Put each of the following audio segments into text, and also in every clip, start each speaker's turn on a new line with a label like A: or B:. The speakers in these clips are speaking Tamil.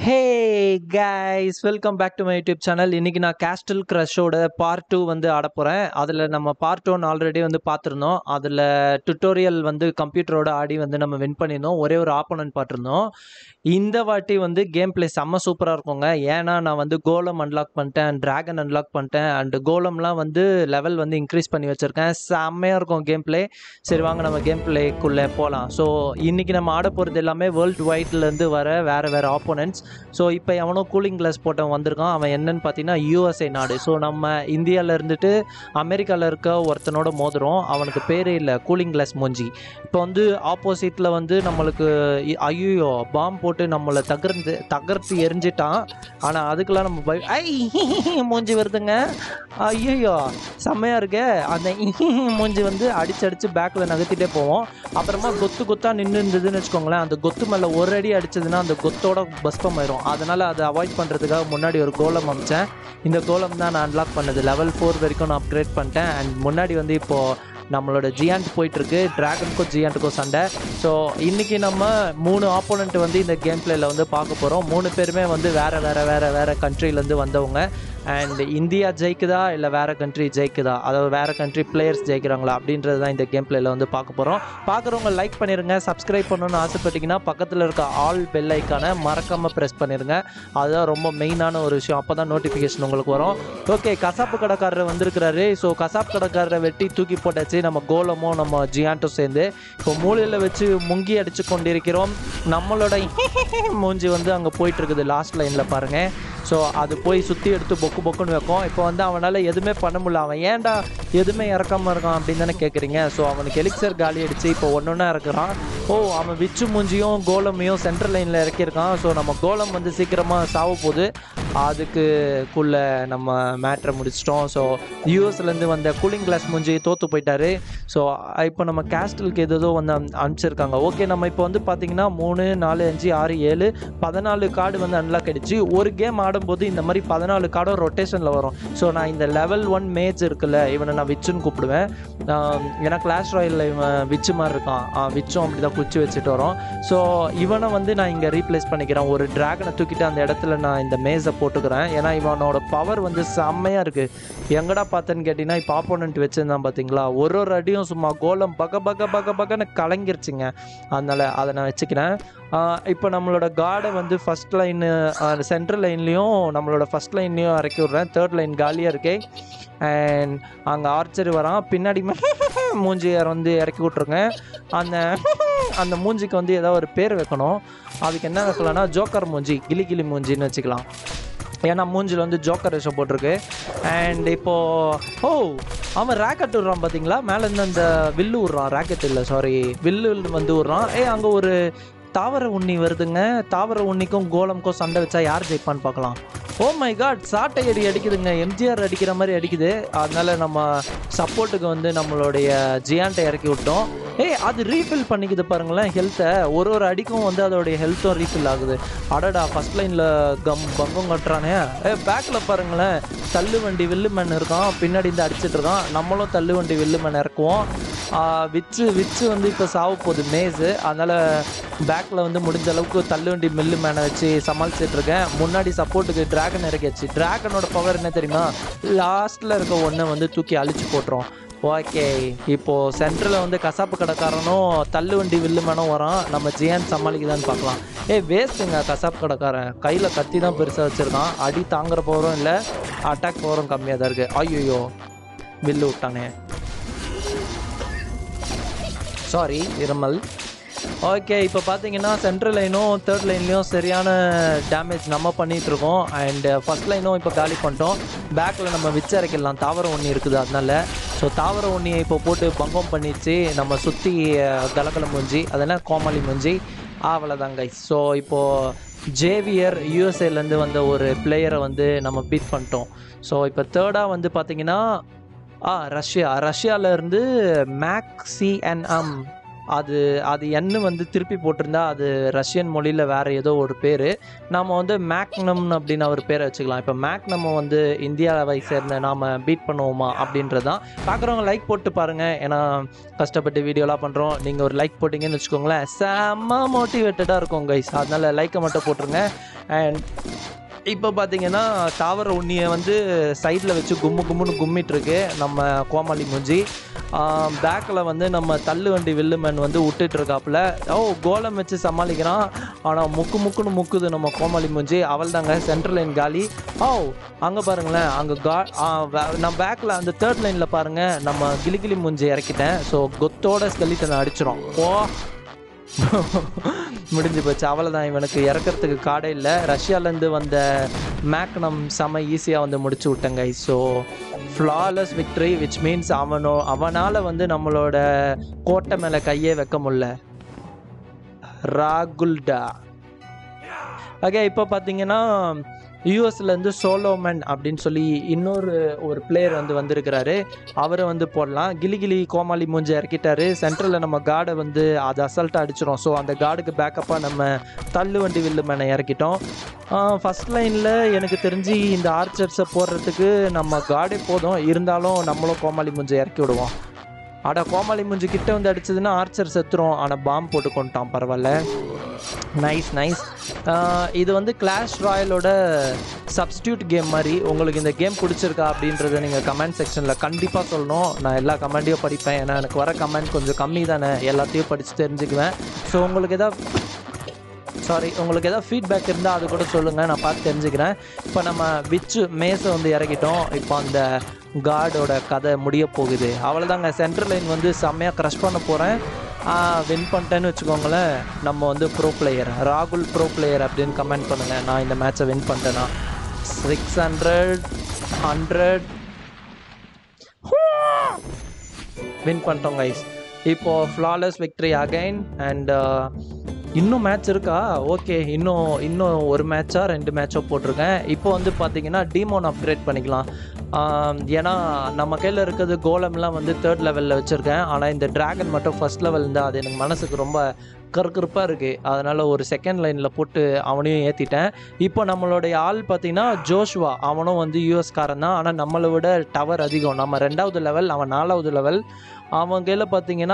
A: hey guys welcome back to my YouTube channel இன்னைக்கு நான் கேஸ்டல் க்ரஷோட பார்ட் டூ வந்து ஆட போகிறேன் அதில் நம்ம பார்ட் ஒன் ஆல்ரெடி வந்து பார்த்துருந்தோம் அதில் டுட்டோரியல் வந்து கம்ப்யூட்டரோட ஆடி வந்து நம்ம வின் பண்ணியிருந்தோம் ஒரே ஒரு ஆப்போனன்ட் பார்த்துருந்தோம் இந்த வாட்டி வந்து கேம் பிளே செம்ம சூப்பராக இருக்குங்க ஏன்னா நான் வந்து கோலம் அன்லாக் பண்ணிட்டேன் ட்ராகன் அன்லாக் பண்ணிட்டேன் அண்ட் கோலம்லாம் வந்து லெவல் வந்து இன்க்ரீஸ் பண்ணி வச்சுருக்கேன் செம்மையாக இருக்கும் கேம் பிளே சரி வாங்க நம்ம கேம் பிளேக்குள்ளே போகலாம் ஸோ இன்றைக்கி நம்ம ஆட போகிறது எல்லாமே வேர்ல்டு வைட்லேருந்து வர வேறு வேறு ஆப்போனன்ட்ஸ் ஸோ இப்போ எவனோ கூலிங் கிளாஸ் போட்டவன் வந்திருக்கான் அவன் என்னன்னு பார்த்தீங்கன்னா யூஎஸ்ஏ நாடு ஸோ நம்ம இந்தியாவில் இருந்துட்டு அமெரிக்காவில் இருக்க ஒருத்தனோட மோதுறோம் அவனுக்கு பேரே இல்லை கூலிங் கிளாஸ் மூஞ்சி இப்போ வந்து ஆப்போசிட்டில் வந்து நம்மளுக்கு ஐயோ பாம் போட்டு நம்மளை தகர்ந்து தகர்த்து எரிஞ்சிட்டான் ஆனால் அதுக்கெல்லாம் நம்ம பய ஐ மூஞ்சி வருதுங்க ஐயோ செம்மையாக இருக்கே அந்த மூஞ்சி வந்து அடிச்சு அடிச்சு பேக்கில் நகர்த்திட்டே போவோம் அப்புறமா கொத்து கொத்தா நின்று இருந்ததுன்னு வச்சுக்கோங்களேன் அந்த கொத்து மேலே ஒரு அடி அடிச்சதுன்னா அந்த கொத்தோட பஸ்பம் ஆயிரும் அதனால் அதை அவாய்ட் பண்ணுறதுக்காக முன்னாடி ஒரு கோலம் அமைச்சேன் இந்த கோலம் தான் நான் அன்லாக் பண்ணது லெவல் ஃபோர் வரைக்கும் நான் அப்கிரேட் பண்ணிட்டேன் அண்ட் முன்னாடி வந்து இப்போது நம்மளோட ஜியாண்ட் போயிட்டுருக்கு ட்ராகனுக்கும் ஜியாண்ட்டுக்கும் சண்டை ஸோ இன்றைக்கி நம்ம மூணு ஆப்போனண்ட் வந்து இந்த கேம் பிளேயில் வந்து பார்க்க போகிறோம் மூணு பேருமே வந்து வேறு வேறு வேறு வேறு கண்ட்ரிலேருந்து வந்தவங்க அண்ட் இந்தியா ஜெயிக்குதா இல்லை வேறு கண்ட்ரி ஜெயிக்குதா அதாவது வேறு கண்ட்ரி பிளேயர்ஸ் ஜெயிக்கிறாங்களா அப்படின்றது தான் இந்த கேம் பிளேயில் வந்து பார்க்க போகிறோம் பார்க்குறவங்க லைக் பண்ணிடுங்க சப்ஸ்கிரைப் பண்ணணும்னு ஆசைப்பட்டீங்கன்னா பக்கத்தில் இருக்க ஆல் பெல் ஐக்கானை மறக்காமல் ப்ரெஸ் பண்ணிடுங்க அதுதான் ரொம்ப மெயினான ஒரு விஷயம் அப்போ தான் நோட்டிஃபிகேஷன் உங்களுக்கு வரும் ஓகே கசாப்பு கடைக்காரர் வந்திருக்கிறாரு ஸோ கசாப்பு கடைக்காரரை வெட்டி தூக்கி போட்டாச்சு நம்ம கோலமும் நம்ம ஜியாண்டும் சேர்ந்து இப்போ மூலையில் வச்சு முங்கி அடித்து கொண்டிருக்கிறோம் நம்மளோட மூஞ்சி வந்து அங்கே போயிட்டு இருக்குது லாஸ்ட் லைனில் பாருங்கள் ஸோ அது போய் சுற்றி எடுத்து பொக்கு பொக்குன்னு வைக்கும் இப்போ வந்து அவனால் எதுவுமே பண்ண முடியல அவன் ஏன்டா எதுவுமே இறக்காம இருக்கான் அப்படின்னு தானே கேட்குறீங்க ஸோ அவனுக்கு எலிக்சர் காலி அடித்து இப்போ ஒன்று ஒன்றா இறக்குறான் ஓ அவன் விச்சு மூஞ்சியும் கோலமையும் சென்ட்ரல் லைனில் இறக்கியிருக்கான் ஸோ நம்ம கோலம் வந்து சீக்கிரமாக சாவ போகுது அதுக்குள்ள நம்ம மேட்ரை முடிச்சிட்டோம் ஸோ யூஎஸ்லேருந்து வந்த கூலிங் கிளாஸ் மூஞ்சி தோற்று போயிட்டாரு ஸோ இப்போ நம்ம கேஸ்டலுக்கு எதோ வந்து அனு- அனுப்பிச்சிருக்காங்க ஓகே நம்ம இப்போ வந்து பார்த்தீங்கன்னா மூணு நாலு அஞ்சு ஆறு ஏழு பதினாலு கார்டு வந்து அன்லாக் ஆயிடுச்சு ஒரு கேம் ஆடும்போது இந்த மாதிரி பதினாலு கார்டும் ரொட்டேஷனில் வரும் ஸோ நான் இந்த லெவல் ஒன் மேட்ச் இருக்குல்ல இவனை நான் விச்சுன்னு கூப்பிடுவேன் ஆம், ஏன்னா கிளாஷ் ராயலில் இவன் விச்சு மாதிரி இருக்கான் ஆ, விச்சும் அப்படி தான் குச்சி வச்சுட்டு வரோம் ஸோ இவனை வந்து நான் இங்கே ரீப்ளேஸ் பண்ணிக்கிறேன் ஒரு டிராகனை தூக்கிட்டு அந்த இடத்துல நான் இந்த மேஸை போட்டுக்கிறேன் ஏன்னா இவனோட பவர் வந்து செம்மையாக இருக்குது எங்கடா பார்த்தேன்னு கேட்டிங்கன்னா இப்போ ஆப்போனண்ட் வச்சுருந்தான் பார்த்தீங்களா ஒரு ஒரு அடியும் சும்மா கோலம் பக பக பக பகன்னு கலங்கிருச்சுங்க அதனால் அதை நான் வச்சுக்கிறேன் இப்போ நம்மளோட கார்டை வந்து ஃபஸ்ட் லைனு சென்ட்ரல் லைன்லேயும் நம்மளோட ஃபஸ்ட் லைன்லேயும் இறக்கி விட்றேன் தேர்ட் லைன் காலியாக இருக்கே அண்ட் அங்கே ஆர்ச்சர் வரான் பின்னாடி மூஞ்சியார் வந்து இறக்கி விட்ருங்க அந்த அந்த மூஞ்சிக்கு வந்து ஏதாவது ஒரு பேர் வைக்கணும் அதுக்கு என்ன வைக்கலாம்னா ஜோக்கர் மூஞ்சி கிளி கிளி மூஞ்சின்னு வச்சுக்கலாம் ஏன்னா மூஞ்சில் வந்து ஜோக்கர் விஷம் போட்டிருக்கு அண்ட் இப்போது ஓ அவன் ராக்கெட் விட்றான் பார்த்தீங்களா மேலேருந்து அந்த வில்லு விட்றான் ராக்கெட் இல்லை சாரி வில்லு வந்து விட்றான் ஏ அங்கே ஒரு தாவர உண்ணி வருதுங்க தாவர உண்ணிக்கும் கோலம்க்கும் சண்டை வச்சா யார் ஜெயிப்பான்னு பார்க்கலாம் ஓ மை காட் சாட்டை அடி அடிக்குதுங்க எம்ஜிஆர் அடிக்கிற மாதிரி அடிக்குது அதனால நம்ம சப்போர்ட்டுக்கு வந்து நம்மளுடைய ஜியான்ட்டை இறக்கி விட்டோம் ஏய் அது ரீஃபில் பண்ணிக்குது பாருங்களேன் ஹெல்த்தை ஒரு ஒரு அடிக்கும் வந்து அதோடைய ஹெல்த்தும் ரீஃபில் ஆகுது அடடா ஃபர்ஸ்ட் லைனில் கம் பங்கம் கட்டுறானே ஏ பேக்கில் பாருங்களேன் தள்ளு வண்டி வில்லு மேன் இருக்கான் பின்னாடி இந்த அடிச்சிட்டு இருக்கான் நம்மளும் தள்ளு வண்டி வில்லு மேன் இறக்குவோம் ஆ, விச்சு விச்சு வந்து இப்போ சாவ போகுது மேஸு அதனால் பேக்கில் வந்து முடிஞ்ச அளவுக்கு தள்ளுவண்டி மில்லு மேனை வச்சு சமாளிச்சிட்டு இருக்கேன் முன்னாடி சப்போர்ட்டுக்கு டிராகன் இறக்கியாச்சு டிராகனோட பவர் என்ன தெரியுமா லாஸ்ட்டில் இருக்க ஒன்றை வந்து தூக்கி அழிச்சு போட்டுரும் ஓகே இப்போது சென்டரில் வந்து கசாப்பு கடைக்காரனும் தள்ளுவண்டி வில்லு மேனும் வரான் நம்ம ஜியான் சமாளிக்குதான்னு பார்க்கலாம் ஏய் வேஸ்ட்டுங்க கசாப்பு கடைக்காரன் கையில் கத்தி தான் பெருசாக வச்சுருக்கான் அடி தாங்குற பவரும் இல்லை அட்டாக் பவரும் கம்மியாக தான் இருக்குது ஐயோ வில்லு விட்டானே சாரி இருமல் ஓகே இப்போ பார்த்தீங்கன்னா சென்ட்ரல் லைனும் தேர்ட் லைன்லேயும் சரியான டேமேஜ் நம்ம பண்ணிட்டு இருக்கோம் அண்ட் ஃபர்ஸ்ட் லைனும் இப்போ காலி பண்ணிட்டோம் பேக்கில் நம்ம விச்சரைக்கலாம் தாவர ஒண்ணி இருக்குது அதனால ஸோ தாவர ஒன்னியை இப்போ போட்டு பங்கம் பண்ணிச்சு நம்ம சுற்றி கலக்கல மூஞ்சி அதெல்லாம் கோமாளி மூஞ்சி அவ்வளோதான் கைஸ் ஸோ இப்போது ஜேவியர் யூஎஸ்ஏலேருந்து வந்த ஒரு பிளேயரை வந்து நம்ம பீட் பண்ணிட்டோம் ஸோ இப்போ தேர்டாக வந்து பார்த்தீங்கன்னா ஆ ரஷ்யா ரஷ்யால இருந்து மேக் சிஎன்எம் அது அது எண்ணு வந்து திருப்பி போட்டிருந்தா அது ரஷ்யன் மொழியில் வேறு ஏதோ ஒரு பேர் நாம் வந்து மேக்னம் அப்படின்னு அவர் பேரை வச்சுக்கலாம் இப்போ மேக்னம் வந்து இந்தியாவை சேர்ந்த நாம் பீட் பண்ணுவோமா அப்படின்றது தான் பார்க்குறவங்க லைக் போட்டு பாருங்கள் ஏன்னா கஷ்டப்பட்டு வீடியோலாம் பண்ணுறோம் நீங்கள் ஒரு லைக் போட்டிங்கன்னு வச்சுக்கோங்களேன் செம்ம மோட்டிவேட்டடாக இருக்கும் கைஸ் அதனால் லைக்கை மட்டும் போட்டுருங்க அண்ட் இப்போ பார்த்தீங்கன்னா தாவர உண்ணியை வந்து சைடில் வச்சு கும்மு கும்முன்னு கும்மிட்டு இருக்கு நம்ம கோமாளி மூஞ்சி பேக்கில் வந்து நம்ம தள்ளு வண்டி வில்லுமேன் வந்து விட்டுட்டு இருக்காப்புல ஓ கோலம் வச்சு சமாளிக்கிறான் ஆனால் முக்கு முக்குன்னு முக்குது நம்ம கோமாளி மூஞ்சி அவள் தாங்க சென்ட்ரல் லைன் காலி ஓ அங்கே பாருங்களேன் அங்கே கா ஆ, வே- நான் பேக்கில் அந்த தேர்ட் லைனில் பாருங்கள் நம்ம கிளிகிளி மூஞ்சி இறக்கிட்டேன் ஸோ கொத்தோட ஸ்கெல்லிட்டனை அடிச்சிரும் ஓ முடிஞ்சு போச்சு அவ்வளோதான் இவனுக்கு இறக்கறதுக்கு காடே இல்லை ரஷ்யாலேருந்து வந்த மேக்னம் செம ஈஸியாக வந்து முடிச்சு விட்டேங்க so flawless victory which means அவனோ அவனால் வந்து நம்மளோட கோட்டை மேலே கையே வைக்க முடியல ராகுல்டா ஓகே இப்போ பார்த்தீங்கன்னா யூஎஸ்லேருந்து சோலோமன் அப்படின்னு சொல்லி இன்னொரு ஒரு பிளேயர் வந்து வந்திருக்கிறாரு அவரை வந்து போடலாம் கிளி கிளி கோமாளி மூஞ்சி இறக்கிட்டாரு சென்ட்ரலில் நம்ம காடை வந்து அதை அசல்ட்டாக அடிச்சிடும் ஸோ அந்த காடுக்கு பேக்கப்பாக நம்ம தள்ளு வண்டி வில்லு மேனை இறக்கிட்டோம் ஃபஸ்ட் லைனில் எனக்கு தெரிஞ்சு இந்த ஆர்ச்சர்ஸை போடுறதுக்கு நம்ம காடே போதும் இருந்தாலும் நம்மளும் கோமாளி மூஞ்சி இறக்கி விடுவோம் அட கோமாளி மூஞ்சி கிட்ட வந்து அடிச்சதுன்னா ஆர்ச்சர் செத்துரும் ஆனால் பாம் போட்டு கொண்டுட்டான் பரவாயில்ல நைஸ் நைஸ் இது வந்து கிளாஷ் ராயலோட சப்ஸ்டியூட் கேம் மாதிரி உங்களுக்கு இந்த கேம் பிடிச்சிருக்கா அப்படின்றத நீங்கள் கமெண்ட் செக்ஷனில் கண்டிப்பாக சொல்லணும் நான் எல்லா கமெண்ட்டையும் படிப்பேன் ஏன்னா எனக்கு வர கமெண்ட் கொஞ்சம் கம்மி தானே எல்லாத்தையும் படித்து தெரிஞ்சுக்குவேன் ஸோ உங்களுக்கு எதாவது சாரி உங்களுக்கு ஏதாவது ஃபீட்பேக் இருந்தால் அது கூட சொல்லுங்கள் நான் பார்த்து தெரிஞ்சுக்கிறேன் இப்போ நம்ம விச்சு மேஸை வந்து இறக்கிட்டோம் இப்போ அந்த கார்டோட கதை முடிய போகுது அவ்வளோதாங்க சென்ட்ரல் லைன் வந்து செம்மையாக க்ரஷ் பண்ண போகிறேன் வின் பண்ணிட்டேன்னு வச்சுக்கோங்களேன் நம்ம வந்து ப்ரோ பிளேயர் ராகுல் ப்ரோ பிளேயர் அப்படின்னு கமெண்ட் பண்ணுங்கள் நான் இந்த மேட்சை வின் பண்ணிட்டேன்னா சிக்ஸ் ஹண்ட்ரட் ஹண்ட்ரட் வின் பண்ணிட்டோம் கைஸ் இப்போ ஃப்ளாலெஸ் விக்டரி அகைன் அண்ட் இன்னும் மேட்ச் இருக்கா ஓகே இன்னும் இன்னும் ஒரு மேட்சா ரெண்டு மேட்சோ போட்டிருக்கேன் இப்போ வந்து பார்த்தீங்கன்னா டீமோன் அப்கிரேட் பண்ணிக்கலாம் ஆம், ஏன்னா நம்ம கையில் இருக்கிறது கோலம்லாம் வந்து தேர்ட் லெவலில் வச்சுருக்கேன் ஆனால் இந்த டிராகன் மட்டும் ஃபர்ஸ்ட் லெவல் இருந்தால் அது எனக்கு மனசுக்கு ரொம்ப கருக்கருப்பாக இருக்குது அதனால் ஒரு செகண்ட் லைனில் போட்டு அவனையும் ஏற்றிட்டேன் இப்போ நம்மளுடைய ஆள் பார்த்தீங்கன்னா ஜோஷ்வா அவனும் வந்து யூஎஸ்காரன் தான் ஆனால் நம்மளை விட டவர் அதிகம் நம்ம ரெண்டாவது லெவல் அவன் நாலாவது லெவல் அவன் கையில் பார்த்தீங்கன்னா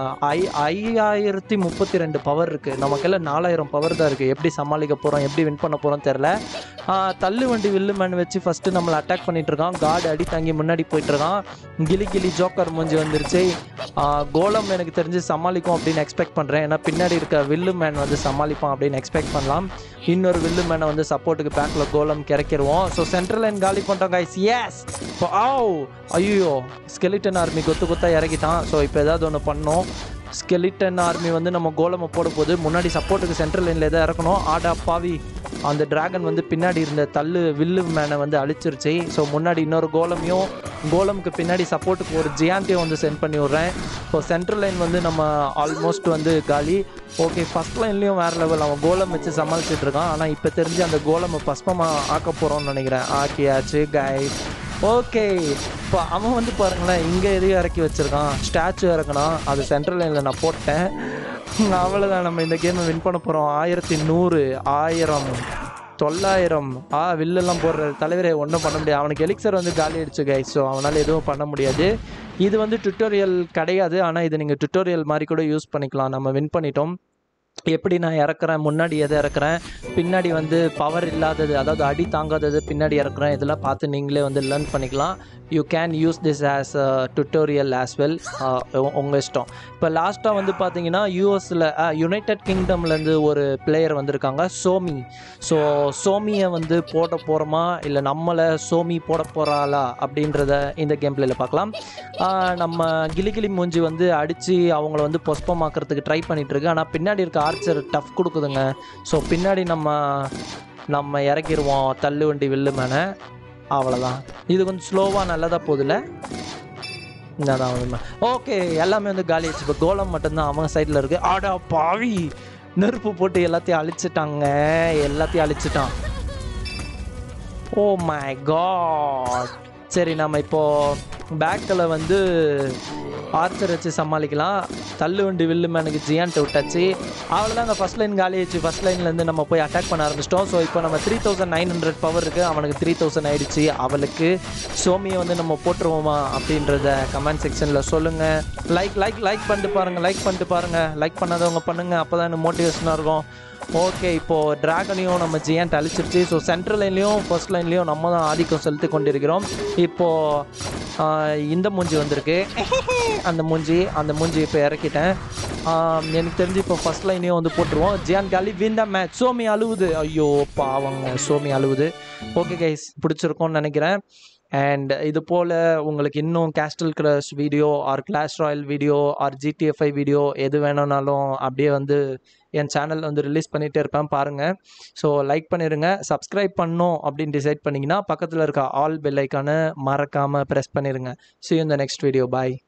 A: ஐ ஐயாயிரத்தி முப்பத்தி ரெண்டு பவர் இருக்குது நம்ம கையில் நாலாயிரம் பவர் தான் இருக்குது எப்படி சமாளிக்க போகிறோம் எப்படி வின் பண்ண போகிறோம் தெரில தள்ளு வண்டி வில்லு மேன் வச்சு ஃபஸ்ட்டு நம்மளை அட்டாக் பண்ணிட்டு இருக்கான் காடு அடி தாங்கி முன்னாடி போயிட்டு இருக்கான் கிளி கிளி ஜோக்கர் மூஞ்சி வந்துருச்சு ஆ, கோலம் எனக்கு தெரிஞ்சு சமாளிக்கும் அப்படின்னு எக்ஸ்பெக்ட் பண்ணுறேன் ஏன்னா பின்னாடி இருக்க வில்லு மேன் வந்து சமாளிப்பான் அப்படின்னு எக்ஸ்பெக்ட் பண்ணலாம் இன்னொரு வில்லு மேனை வந்து சப்போர்ட்டுக்கு பேக்கில் கோலம் கிறக்கிடுவோம் ஸோ சென்ட்ரல் லைன் காலி பண்ணிட்டோம் கைஸ் எஸ் ஆவ் ஐயோ ஸ்கெலிட்டன் ஆர்மி கொத்து கொத்தா இறக்கிட்டான் ஸோ இப்போ ஏதாவது ஒன்று பண்ணோம் ஸ்கெலிட்டன் ஆர்மி வந்து நம்ம கோலமை போட போது முன்னாடி சப்போர்ட்டுக்கு சென்ட்ரல் லைனில் எதாவது இறக்கணும் ஆடா பாவி அந்த டிராகன் வந்து பின்னாடி இருந்த தள்ளு வில்லு மேனை வந்து அழிச்சிருச்சு ஸோ முன்னாடி இன்னொரு கோலமையும் கோலமுக்கு பின்னாடி சப்போர்ட்டுக்கு ஒரு ஜியாண்டியும் வந்து சென்ட் பண்ணி விட்றேன் ஸோ சென்ட்ரல் லைன் வந்து நம்ம ஆல்மோஸ்ட் வந்து காலி ஓகே ஃபஸ்ட் லைன்லேயும் வேறு லெவல் அவன் கோலம் வச்சு சமாளிச்சிட்டு இருக்கான் ஆனால் இப்போ தெரிஞ்சு அந்த கோலமை பஸ்பமாக ஆக்க போகிறோம்னு நினைக்கிறேன் ஆக்கியாச்சு கைஸ் ஓகே இப்போ அவன் வந்து பாருங்களேன் இங்கே எதையும் இறக்கி வச்சிருக்கான் ஸ்டாச்சு இறக்கணும் அது சென்ட்ரல் லைனில் நான் போட்டேன் அவ்வளோதான் நம்ம இந்த கேமை வின் பண்ண போகிறோம் ஆயிரத்தி நூறு ஆயிரம் தொள்ளாயிரம் ஆ வில்லெல்லாம் போடுற தலைவரே ஒன்றும் பண்ண முடியாது அவனுக்கு எலிக்சர் வந்து காலி அடிச்சு கைஸ் ஸோ அவனால் எதுவும் பண்ண முடியாது இது வந்து டுட்டோரியல் கிடையாது ஆனால் இது நீங்கள் டுட்டோரியல் மாதிரி கூட யூஸ் பண்ணிக்கலாம் நம்ம வின் பண்ணிட்டோம் எப்படி நான் இறக்குறேன் முன்னாடி எதை இறக்குறேன் பின்னாடி வந்து பவர் இல்லாதது அதாவது அடி தாங்காதது பின்னாடி இறக்குறேன் இதெல்லாம் பார்த்து நீங்களே வந்து லேர்ன் பண்ணிக்கலாம் you can use this as a tutorial as well உங்கள் இஷ்டம் இப்போ லாஸ்ட்டாக வந்து பார்த்தீங்கன்னா யூஎஸில் யுனைடெட் கிங்டம்லேருந்து ஒரு பிளேயர் வந்திருக்காங்க சோமி ஸோ சோமியை வந்து போட போகிறோமா இல்லை நம்மளை சோமி போட போகிறாளா அப்படின்றத இந்த கேம் பிளேயில் பார்க்கலாம் ஆஹ் நம்ம கிளிகிளி மூஞ்சி வந்து அடித்து அவங்கள வந்து பொஸ்பமாக்கிறதுக்கு ட்ரை பண்ணிட்டு இருக்கு ஆனால் பின்னாடி இருக்க ஆர்ச்சர் டஃப் கொடுக்குதுங்க ஸோ பின்னாடி நம்ம நம்ம இறக்கிடுவோம் தள்ளு வண்டி வில்லு மேலே அவ்வளோதான் இது கொஞ்சம் ஸ்லோவாக நல்லதாக போகுதுல்ல இதான் உண்மை ஓகே எல்லாமே வந்து காலி ஆச்சு இப்போ கோலம் மட்டும்தான் அவங்க சைடில் இருக்குது ஆடா பாவி நெருப்பு போட்டு எல்லாத்தையும் அழிச்சிட்டாங்க எல்லாத்தையும் அழிச்சிட்டான் ஓ மை காட் சரி நம்ம இப்போ பேக்கில் வந்து ஆர்ச்சர் வச்சு சமாளிக்கலாம் தள்ளு வண்டி வில்லு மேனுக்கு ஜியான்ட்டு விட்டாச்சு அவ்வளோதாங்க ஃபஸ்ட் லைன் காலி ஆயிடுச்சு ஃபஸ்ட் லைன்லேருந்து நம்ம போய் அட்டாக் பண்ண ஆரம்பிச்சிட்டோம் ஸோ இப்போ நம்ம three thousand nine hundred power இருக்குது அவனுக்கு த்ரீ தௌசண்ட் ஆயிடுச்சு அவளுக்கு சோமியை வந்து நம்ம போட்டுருவோமா அப்படின்றத கமெண்ட் செக்ஷனில் சொல்லுங்கள் லைக் லைக் லைக் பண்ணிட்டு பாருங்கள் லைக் பண்ணிட்டு பாருங்கள் லைக் பண்ணாதவங்க பண்ணுங்கள் அப்போ தான் எனக்கு மோட்டிவேஷனாக இருக்கும் ஓகே இப்போது ட்ராகனையும் நம்ம ஜியான்ட் அழிச்சிருச்சு ஸோ சென்ட்ரல் லைன்லேயும் ஃபர்ஸ்ட் லைன்லேயும் நம்ம தான் ஆதிக்கம் செலுத்தி கொண்டிருக்கிறோம் இப்போது இந்த மூஞ்சி வந்திருக்கு அந்த மூஞ்சி அந்த மூஞ்சி இப்போ இறக்கிட்டேன் ஆம், எனக்கு தெரிஞ்சு இப்போ ஃபர்ஸ்ட் லைனையும் வந்து போட்டுருவோம் ஜியான் காலி வின் த மேட்ச் சோமி அழுவுது ஐயோ பாவங்க சோமி அழுவுது ஓகே கைஸ் பிடிச்சிருக்கும்னு நினைக்கிறேன் அண்ட் இது போல் உங்களுக்கு இன்னும் castle crash video or clash royale video or ஜிடிஎஃப்ஐ வீடியோ எது வேணும்னாலும் அப்படியே வந்து என் சேனல் வந்து ரிலீஸ் பண்ணிகிட்டே இருப்பேன் பாருங்கள் ஸோ லைக் பண்ணிடுங்க சப்ஸ்கிரைப் பண்ணோம் அப்படின்னு டிசைட் பண்ணிங்கன்னா பக்கத்தில் இருக்க ஆல் பெல் ஐக்கானை மறக்காமல் ப்ரெஸ் பண்ணிடுங்க see you in the next video bye